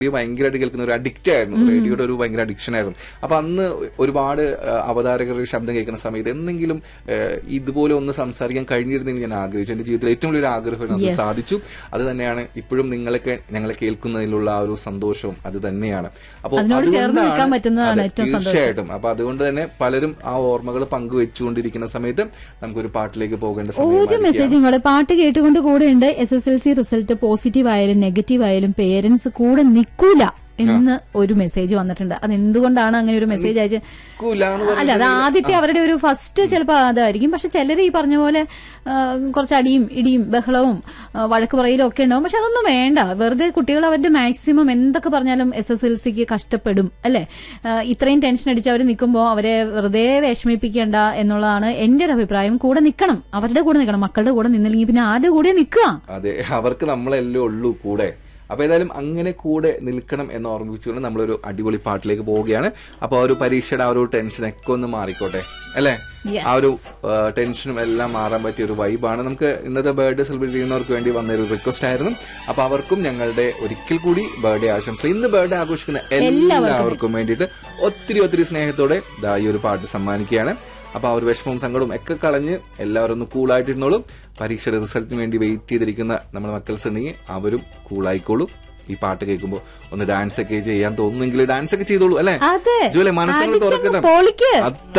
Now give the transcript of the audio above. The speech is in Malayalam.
റേഡിയോ ഭയങ്കരമായിട്ട് കേൾക്കുന്ന ഒരു അഡിക്റ്റ് ആയിരുന്നു റേഡിയോയുടെ ഒരു ഭയങ്കര അഡിക്ഷൻ ആയിരുന്നു അപ്പൊ അന്ന് ഒരുപാട് ആ, അവതാരകരുടെ ശബ്ദം കേൾക്കുന്ന സമയത്ത് എന്തെങ്കിലും ആ, ഇതുപോലെ ഒന്ന് സംസാരിക്കാൻ കഴിഞ്ഞിരുന്നെങ്കിൽ ഞാൻ ആഗ്രഹിച്ചു എന്റെ ജീവിതത്തിൽ ഏറ്റവും വലിയൊരു ആഗ്രഹം അത് Yes. സാധിച്ചു അത് തന്നെയാണ് ഇപ്പോഴും നിങ്ങളൊക്കെ ഞങ്ങളെ കേൾക്കുന്നതിലുള്ള ആ ഒരു സന്തോഷവും അത് തന്നെയാണ് അപ്പോൾ അതിനോട് ചേർന്ന് അതുകൊണ്ടാണ് നിൽക്കാൻ പറ്റുന്നതാണ് അതെ, ഏറ്റവും സന്തോഷം. തീർച്ചയായിട്ടും അപ്പൊ അതുകൊണ്ട് തന്നെ പലരും ആ ഓർമ്മകൾ പങ്കുവെച്ചുകൊണ്ടിരിക്കുന്ന സമയത്ത് നമുക്കൊരു പാട്ടിലേക്ക് പോകേണ്ട ഒരു സമയം മെസ്സേജും കൂടെ പാട്ട് കേട്ടുകൊണ്ട് കൂടെ ഉണ്ട് S S L C result positive ആയാലും നെഗറ്റീവ് ആയാലും പേരൻസ് കൂടെ നിക്കൂല എന്ന് ഒരു മെസ്സേജ് വന്നിട്ടുണ്ട് അത് എന്തുകൊണ്ടാണ് അങ്ങനെ ഒരു മെസ്സേജ് അയച്ച് അല്ല അത് ആദ്യത്തെ അവരുടെ ഒരു ഫസ്റ്റ് ചിലപ്പോൾ അതായിരിക്കും പക്ഷെ ചിലർ ഈ പറഞ്ഞ പോലെ ആ, കുറച്ച് അടിയും ഇടിയും ബഹളവും ആ, വഴക്ക് പറയലും ഒക്കെ ഉണ്ടാവും പക്ഷെ അതൊന്നും വേണ്ട വെറുതെ കുട്ടികൾ അവരുടെ മാക്സിമം എന്തൊക്കെ പറഞ്ഞാലും എസ് എസ് എൽ സിക്ക് കഷ്ടപ്പെടും അല്ലെ ആ, ഇത്രയും ടെൻഷൻ അടിച്ച് അവർ നിൽക്കുമ്പോൾ അവരെ വെറുതെ വിഷമിപ്പിക്കേണ്ട എന്നുള്ളതാണ് എന്റെ ഒരു അഭിപ്രായം കൂടെ നിൽക്കണം അവരുടെ കൂടെ നിൽക്കണം മക്കളുടെ കൂടെ നിന്നില്ലെങ്കിൽ പിന്നെ ആരുടെ കൂടെ നിൽക്കുക അതെ അവർക്ക് നമ്മളല്ലേ ഉള്ളൂ കൂടെ അപ്പൊ ഏതായാലും അങ്ങനെ കൂടെ നിൽക്കണം എന്ന് ഓർമ്മിച്ചുകൊണ്ട് നമ്മളൊരു അടിപൊളി പാട്ടിലേക്ക് പോവുകയാണ് അപ്പൊ ആ ഒരു പരീക്ഷയുടെ ആ ഒരു ടെൻഷനൊക്കെ ഒന്ന് മാറിക്കോട്ടെ അല്ലേ Yes. ആ ഒരു ആ, ടെൻഷനും എല്ലാം മാറാൻ പറ്റിയ ഒരു വൈബാണ് നമുക്ക് ഇന്നത്തെ ബർത്ത്ഡേ സെലിബ്രേറ്റ് ചെയ്യുന്നവർക്ക് വേണ്ടി വന്ന ഒരു റിക്വസ്റ്റ് ആയിരുന്നു അപ്പൊ അവർക്കും ഞങ്ങളുടെ ഒരിക്കൽ കൂടി ബർത്ത്ഡേ ആശംസ ഇന്ന് ബർത്ത്ഡേ ആഘോഷിക്കുന്ന എല്ലാവർക്കും വേണ്ടിയിട്ട് ഒത്തിരി ഒത്തിരി സ്നേഹത്തോടെ ദാ ഈ ഒരു പാട്ട് സമ്മാനിക്കുകയാണ് അപ്പൊ ആ ഒരു വിഷമവും സങ്കടവും ഒക്കെ കളഞ്ഞ് എല്ലാവരും ഒന്ന് കൂളായിട്ടിരുന്നോളും പരീക്ഷയുടെ റിസൾട്ടിന് വേണ്ടി വെയിറ്റ് ചെയ്തിരിക്കുന്ന നമ്മുടെ മക്കൾസ് ഉണ്ടെങ്കിൽ അവരും കൂളായിക്കോളും ഈ പാട്ട് കേൾക്കുമ്പോൾ ഒന്ന് ഡാൻസ് ഒക്കെ ചെയ്യാൻ തോന്നുന്നെങ്കിൽ ഡാൻസ് ഒക്കെ ചെയ്തോളൂ അല്ലെ അതെ ജോലെ മനസ്സങ്ങൾ അടിച്ചങ്ങ് തുറക്കട്ടെ പൊളിക്ക്. അത്ര